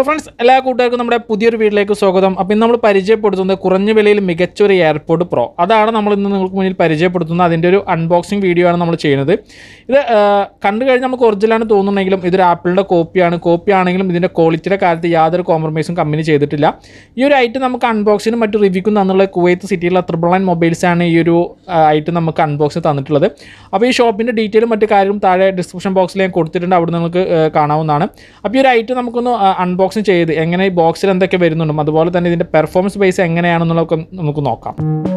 hello friends എല്ലാ കൂട്ടുകാർക്കും നമ്മുടെ പുതിയൊരു വീട്ടിലേക്ക് സ്വാഗതം അപ്പോൾ ഇന്ന് നമ്മൾ പരിചയപ്പെടുത്തുന്നത് കുറഞ്ഞ വിലയിൽ മികച്ച ഒരു എയർപോർട്ട് പ്രോ അതാണ് നമ്മൾ ഇന്ന് നിങ്ങൾക്ക് മുന്നിൽ പരിചയപ്പെടുത്തുന്നത് അതിൻ്റെ ഒരു അൺബോക്സിംഗ് വീഡിയോ ആണ് നമ്മൾ ചെയ്യുന്നത് ഇത് ആ, കണ്ടു കഴിഞ്ഞാൽ നമുക്ക് ഒറിജിനലാണ് തോന്നുന്നെങ്കിലും ഇതൊരു ആപ്പിളിൻ്റെ കോപ്പിയാണ് കോപ്പി ആണെങ്കിലും ഇതിൻ്റെ ക്വാളിറ്റിയുടെ കാര്യത്തിൽ യാതൊരു കോംപ്രമൈസും കമ്പനി ചെയ്തിട്ടില്ല ഈ ഒരു ഐറ്റം നമുക്ക് അൺബോക്സിനും മറ്റു റിവ്യൂക്കും തന്നുള്ള കുവൈത്ത് സിറ്റിയിലുള്ള ത്രിബിൾ നയൻ മൊബൈൽസാണ് ഈ ഒരു ഐറ്റം നമുക്ക് അൺബോക്സ് തന്നിട്ടുള്ളത് അപ്പോൾ ഈ ഷോപ്പിൻ്റെ ഡീറ്റെയിലും മറ്റു കാര്യവും താഴെ ഡിസ്ക്രിപ്ഷൻ ബോക്സിൽ ഞാൻ കൊടുത്തിട്ടുണ്ട് അവിടെ നിങ്ങൾക്ക് ആ, കാണാവുന്നതാണ് അപ്പോൾ ഈ ഒരു ഐറ്റം നമുക്കൊന്ന് അൺബോക്സിങ് ചെയ്ത് എങ്ങനെ ഈ ബോക്സിൽ എന്തൊക്കെ വരുന്നുണ്ടും അതുപോലെ തന്നെ ഇതിൻ്റെ പെർഫോമൻസ് ബേസ് എങ്ങനെയാണെന്നുള്ളതൊക്കെ നമുക്ക് നോക്കാം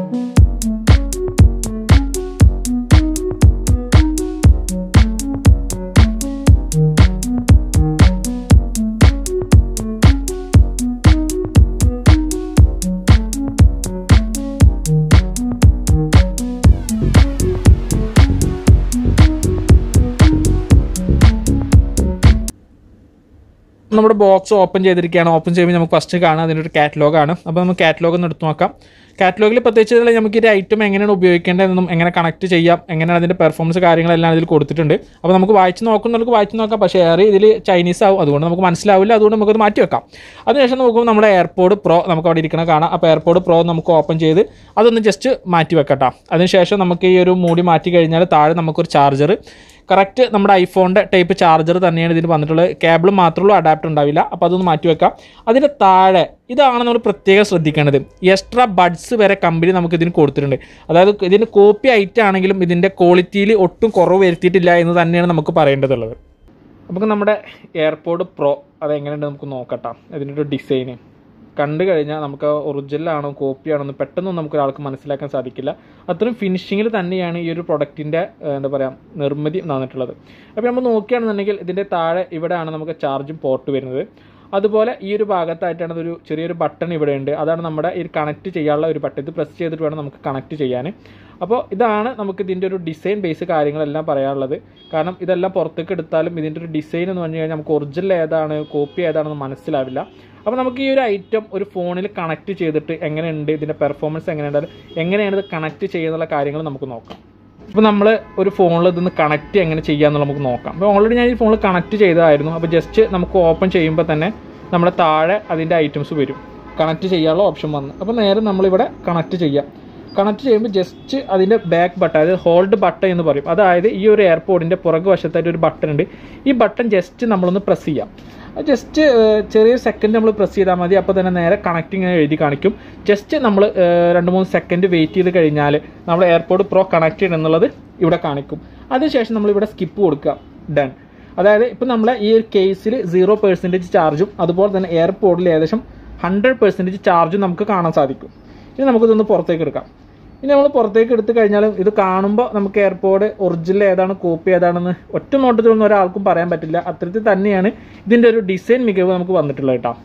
നമ്മുടെ ബോക്സ് ഓപ്പൺ ചെയ്തിരിക്കുകയാണ് ഓപ്പൺ ചെയ്യുമ്പോൾ നമുക്ക് ഫസ്റ്റ് കാണാം അതിൻ്റെ ഒരു കാറ്റലോഗാണ് അപ്പോൾ നമുക്ക് കാറ്റലോഗ് ഒന്ന് എടുത്ത് നോക്കാം കാറ്റലോഗിൽ പ്രത്യേകിച്ച് ഇതിൽ നമുക്ക് ഈ ഐറ്റം എങ്ങനെയാണ് ഉപയോഗിക്കേണ്ടതെന്നും എങ്ങനെ കണക്ട് ചെയ്യാം എങ്ങനെയാണ് അതിൻ്റെ പെർഫോമൻസ് കാര്യങ്ങളെല്ലാം ഇതിൽ കൊടുത്തിട്ടുണ്ട് അപ്പോൾ നമുക്ക് വായിച്ച് നോക്കുന്നവർക്ക് വായിച്ച് നോക്കാം പക്ഷേ ഏറെ ഇതിൽ ചൈനീസ് ആവും അതുകൊണ്ട് നമുക്ക് മനസ്സിലാവില്ല അതുകൊണ്ട് നമുക്കത് മാറ്റി വെക്കാം അതിനുശേഷം നോക്കുമ്പോൾ നമ്മുടെ എയർപോർട്ട് പ്രോ നമുക്ക് അവിടെ ഇരിക്കണ കാണാം അപ്പോൾ എയർപോർട്ട് പ്രോ നമുക്ക് ഓപ്പൺ ചെയ്ത് അതൊന്ന് ജസ്റ്റ് മാറ്റി വെക്കട്ടോ അതിനുശേഷം നമുക്ക് ഈ ഒരു മൂടി മാറ്റി കഴിഞ്ഞാൽ താഴെ നമുക്കൊരു ചാർജർ കറക്റ്റ് നമ്മുടെ ഐഫോണിൻ്റെ ടൈപ്പ് ചാർജർ തന്നെയാണ് ഇതിന് വന്നിട്ടുള്ളത് കേബിൾ മാത്രമേ ഉള്ളൂ അഡാപ്റ്റർ ഉണ്ടാവില്ല അപ്പോൾ അതൊന്ന് മാറ്റി വെക്കാം അതിൻ്റെ താഴെ ഇതാണ് നമ്മൾ പ്രത്യേകം ശ്രദ്ധിക്കേണ്ടത് എക്സ്ട്രാ ബഡ്സ് വരെ കമ്പനി നമുക്ക് ഇതിന് കൊടുത്തിട്ടുണ്ട് അതായത് ഇതിൻ്റെ കോപ്പി ഐറ്റം ആണെങ്കിലും ഇതിൻ്റെ ക്വാളിറ്റിയിൽ ഒട്ടും കുറവ് വരുത്തിയിട്ടില്ല എന്ന് തന്നെയാണ് നമുക്ക് പറയേണ്ടതുള്ളത് നമുക്ക് നമ്മുടെ എയർപോർട്ട് പ്രോ അത് എങ്ങനെയുണ്ട് നമുക്ക് നോക്കട്ടാം അതിൻ്റെ ഒരു ഡിസൈന് കണ്ടു കഴിഞ്ഞാൽ നമുക്ക് ഒറിജിനലാണോ കോപ്പിയാണോ എന്ന് പെട്ടെന്നൊന്നും നമുക്ക് ഒരാൾക്ക് മനസ്സിലാക്കാൻ സാധിക്കില്ല അത്രയും ഫിനിഷിങ്ങിൽ തന്നെയാണ് ഈ ഒരു പ്രൊഡക്റ്റിൻ്റെ എന്താ പറയുക നിർമ്മിതി നടന്നിട്ടുള്ളത് അപ്പോൾ നമ്മൾ നോക്കുകയാണെന്നുണ്ടെങ്കിൽ ഇതിൻ്റെ താഴെ ഇവിടെയാണ് നമുക്ക് ചാർജും പോർട്ട് വരുന്നത് അതുപോലെ ഈ ഒരു ഭാഗത്തായിട്ടാണ് ഇതൊരു ചെറിയൊരു ബട്ടൺ ഇവിടെ ഉണ്ട് അതാണ് നമ്മുടെ ഈ കണക്ട് ചെയ്യാനുള്ള ഒരു ബട്ടൺ ഇത് പ്രസ് ചെയ്തിട്ട് വേണം നമുക്ക് കണക്ട് ചെയ്യാൻ അപ്പോൾ ഇതാണ് നമുക്ക് ഇതിൻ്റെ ഒരു ഡിസൈൻ ബേസ് കാര്യങ്ങളെല്ലാം പറയാനുള്ളത് കാരണം ഇതെല്ലാം പുറത്തേക്ക് എടുത്താലും ഇതിൻ്റെ ഒരു ഡിസൈൻ എന്ന് പറഞ്ഞു കഴിഞ്ഞാൽ നമുക്ക് ഒറിജിനൽ ഏതാണ് കോപ്പി ഏതാണെന്ന് മനസ്സിലാവില്ല അപ്പോൾ നമുക്ക് ഈ ഒരു ഐറ്റം ഒരു ഫോണിൽ കണക്ട് ചെയ്തിട്ട് എങ്ങനെയുണ്ട് ഇതിൻ്റെ പെർഫോമൻസ് എങ്ങനെയുണ്ട് എങ്ങനെയാണ് ഇത് കണക്ട് ചെയ്യുന്നുള്ള കാര്യങ്ങൾ നമുക്ക് നോക്കാം ഇപ്പോൾ നമ്മൾ ഒരു ഫോണിൽ ഇതൊന്ന് കണക്ട് എങ്ങനെ ചെയ്യാമെന്നുള്ള നമുക്ക് നോക്കാം അപ്പോൾ ഓൾറെഡി ഞാൻ ഈ ഫോണിൽ കണക്ട് ചെയ്തതായിരുന്നു അപ്പോൾ ജസ്റ്റ് നമുക്ക് ഓപ്പൺ ചെയ്യുമ്പോൾ തന്നെ നമ്മുടെ താഴെ അതിൻ്റെ ഐറ്റംസ് വരും കണക്ട് ചെയ്യാനുള്ള ഓപ്ഷൻ വന്നു അപ്പോൾ നേരെ നമ്മളിവിടെ കണക്ട് ചെയ്യാം കണക്ട് ചെയ്യുമ്പോൾ ജസ്റ്റ് അതിൻ്റെ ബാക്ക് ബട്ടൺ അതായത് ഹോൾഡ് ബട്ടൺ എന്ന് പറയും അതായത് ഈ ഒരു എയർപോർട്ടിൻ്റെ പുറകു വശത്തായിട്ട് ഒരു ബട്ടൺ ഉണ്ട് ഈ ബട്ടൺ ജസ്റ്റ് നമ്മളൊന്ന് പ്രസ് ചെയ്യാം ജസ്റ്റ് ചെറിയ സെക്കൻഡ് നമ്മൾ പ്രസ് ചെയ്താൽ മതി അപ്പോൾ തന്നെ നേരെ കണക്റ്റിംഗ് എഴുതി കാണിക്കും ജസ്റ്റ് നമ്മൾ രണ്ട് മൂന്ന് സെക്കൻഡ് വെയിറ്റ് ചെയ്ത് കഴിഞ്ഞാൽ നമ്മുടെ എയർപോർട്ട് പ്രോ കണക്റ്റഡ് എന്നുള്ളത് ഇവിടെ കാണിക്കും അതിനുശേഷം നമ്മൾ ഇവിടെ സ്കിപ്പ് കൊടുക്കുക ഡൺ അതായത് ഇപ്പം നമ്മളെ ഈ ഒരു കേസിൽ സീറോ പെർസെൻറ്റേജ് ചാർജും അതുപോലെ തന്നെ എയർപോർട്ടിൽ ഏകദേശം ഹൺഡ്രഡ് പെർസെൻറ്റേജ് ചാർജും നമുക്ക് കാണാൻ സാധിക്കും ഇനി നമുക്കിതൊന്ന് പുറത്തേക്ക് എടുക്കാം ഇനി നമ്മൾ പുറത്തേക്ക് എടുത്തു കഴിഞ്ഞാലും ഇത് കാണുമ്പോൾ നമുക്ക് എയർപോർട്ട് ഒറിജിനൽ ഏതാണ് കോപ്പി ഏതാണെന്ന് ഒറ്റ നോട്ടത്തിലൊന്നും ഒരാൾക്കും പറയാൻ പറ്റില്ല അത്തരത്തിൽ തന്നെയാണ് ഇതിൻ്റെ ഒരു ഡിസൈൻ മികവ് നമുക്ക് വന്നിട്ടുള്ളത് കേട്ടോ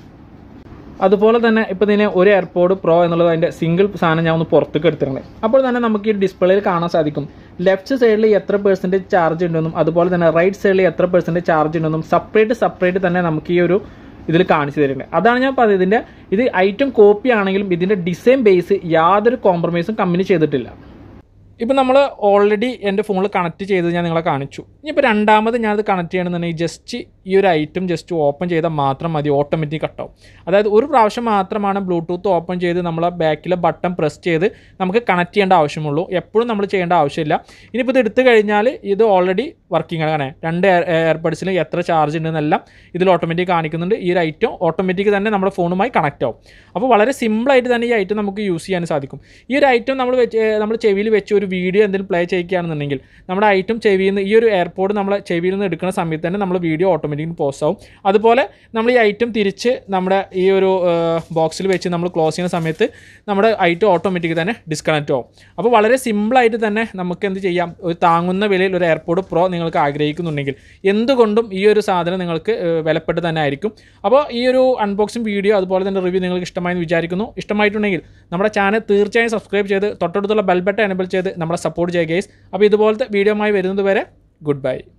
അതുപോലെ തന്നെ ഇപ്പോൾ ഇതിനെ ഒരു എയർപോർട്ട് പ്രോ എന്നുള്ളത് അതിൻ്റെ സിംഗിൾ സാധനം ഞാൻ ഒന്ന് പുറത്തേക്ക് എടുത്തിട്ടുണ്ട് അപ്പോൾ തന്നെ നമുക്ക് ഈ ഡിസ്പ്ലേയിൽ കാണാൻ സാധിക്കും ലെഫ്റ്റ് സൈഡിൽ എത്ര പെർസെൻറ്റേജ് ചാർജ് ഉണ്ടെന്നും അതുപോലെ തന്നെ റൈറ്റ് സൈഡിൽ എത്ര പെർസെൻറ്റേജ് ചാർജ് ഉണ്ടെന്നും സെപ്പറേറ്റ് സെപ്പറേറ്റ് തന്നെ നമുക്ക് ഈ ഒരു ഇതിൽ കാണിച്ചു തരുന്നുണ്ട് അതാണ് ഞാൻ പറഞ്ഞത് ഇതിൻ്റെ ഇത് ഐറ്റം കോപ്പി ആണെങ്കിലും ഇതിൻ്റെ ഡിസൈൻ ബേസ് യാതൊരു കോംപ്രമൈസും കമ്പനി ചെയ്തിട്ടില്ല ഇപ്പം നമ്മൾ ഓൾറെഡി എൻ്റെ ഫോണിൽ കണക്ട് ചെയ്തത് ഞാൻ നിങ്ങളെ കാണിച്ചു ഇനിയിപ്പോൾ രണ്ടാമത് ഞാനത് കണക്ട് ചെയ്യണമെന്നുണ്ടെങ്കിൽ ജസ്റ്റ് ഈ ഒരു ഐറ്റം ജസ്റ്റ് ഓപ്പൺ ചെയ്താൽ മാത്രം മതി ഓട്ടോമാറ്റിക് കട്ടാവും അതായത് ഒരു പ്രാവശ്യം മാത്രമാണ് ബ്ലൂടൂത്ത് ഓപ്പൺ ചെയ്ത് നമ്മൾ ബാക്കിലെ ബട്ടൺ പ്രസ് ചെയ്ത് നമുക്ക് കണക്ട് ചെയ്യേണ്ട ആവശ്യമുള്ളൂ എപ്പോഴും നമ്മൾ ചെയ്യേണ്ട ആവശ്യമില്ല ഇനിയിപ്പോൾ ഇത് എടുത്തു കഴിഞ്ഞാൽ ഇത് ഓൾറെഡി വർക്കിംഗ് ആണ് രണ്ട് എയർബഡ്സിൽ എത്ര ചാർജ് ഉണ്ടെന്നെല്ലാം ഇതിൽ ഓട്ടോമാറ്റിക് കാണിക്കുന്നുണ്ട് ഈ ഒരു ഐറ്റം ഓട്ടോമാറ്റിക് തന്നെ നമ്മുടെ ഫോണുമായി കണക്ട് ആവും അപ്പോൾ വളരെ സിമ്പിളായിട്ട് തന്നെ ഈ ഐറ്റം നമുക്ക് യൂസ് ചെയ്യാൻ സാധിക്കും ഈ ഒരു ഐറ്റം നമ്മൾ വെച്ച് നമ്മൾ ചെവിയിൽ വെച്ച് ഒരു വീഡിയോ എന്തെങ്കിലും പ്ലേ ചെയ്യുകയാണെന്നുണ്ടെങ്കിൽ നമ്മുടെ ഐറ്റം ചെവിയിൽ നിന്ന് ഈ ഒരു എയർപോർട്ട് നമ്മൾ ചെവിയിൽ നിന്ന് എടുക്കുന്ന സമയത്ത് തന്നെ നമ്മൾ വീഡിയോ ഓട്ടോമാറ്റിക് പോസ്റ്റ് ആവും അതുപോലെ നമ്മൾ ഈ ഐറ്റം തിരിച്ച് നമ്മുടെ ഈ ഒരു ബോക്സിൽ വെച്ച് നമ്മൾ ക്ലോസ് ചെയ്യുന്ന സമയത്ത് നമ്മുടെ ഐറ്റം ഓട്ടോമാറ്റിക് തന്നെ ഡിസ്കണക്റ്റ് ആവും അപ്പോൾ വളരെ സിമ്പിളായിട്ട് തന്നെ നമുക്ക് എന്ത് ചെയ്യാം ഒരു താങ്ങുന്ന വിലയിൽ ഒരു എയർപോർട്ട് പ്രോ നിങ്ങൾക്ക് ആഗ്രഹിക്കുന്നുണ്ടെങ്കിൽ എന്തുകൊണ്ടും ഈ ഒരു സാധനം നിങ്ങൾക്ക് ഏഹ്, വിലപ്പെട്ട് തന്നെ ആയിരിക്കും അപ്പോൾ ഈ ഒരു അൺബോക്സിംഗ് വീഡിയോ അതുപോലെ തന്നെ റിവ്യൂ നിങ്ങൾക്ക് ഇഷ്ടമായെന്ന് വിചാരിക്കുന്നു ഇഷ്ടമായിട്ടുണ്ടെങ്കിൽ നമ്മുടെ ചാനൽ തീർച്ചയായും സബ്സ്ക്രൈബ് ചെയ്ത് തൊട്ടടുത്തുള്ള ബെൽ ബട്ടൺ എനബിൾ ചെയ്ത് നമ്മളെ സപ്പോർട്ട് ചെയ്യുക ഗൈസ് അപ്പോൾ ഇതുപോലത്തെ വീഡിയോമായി വരുന്നത് വരെ ഗുഡ് ബൈ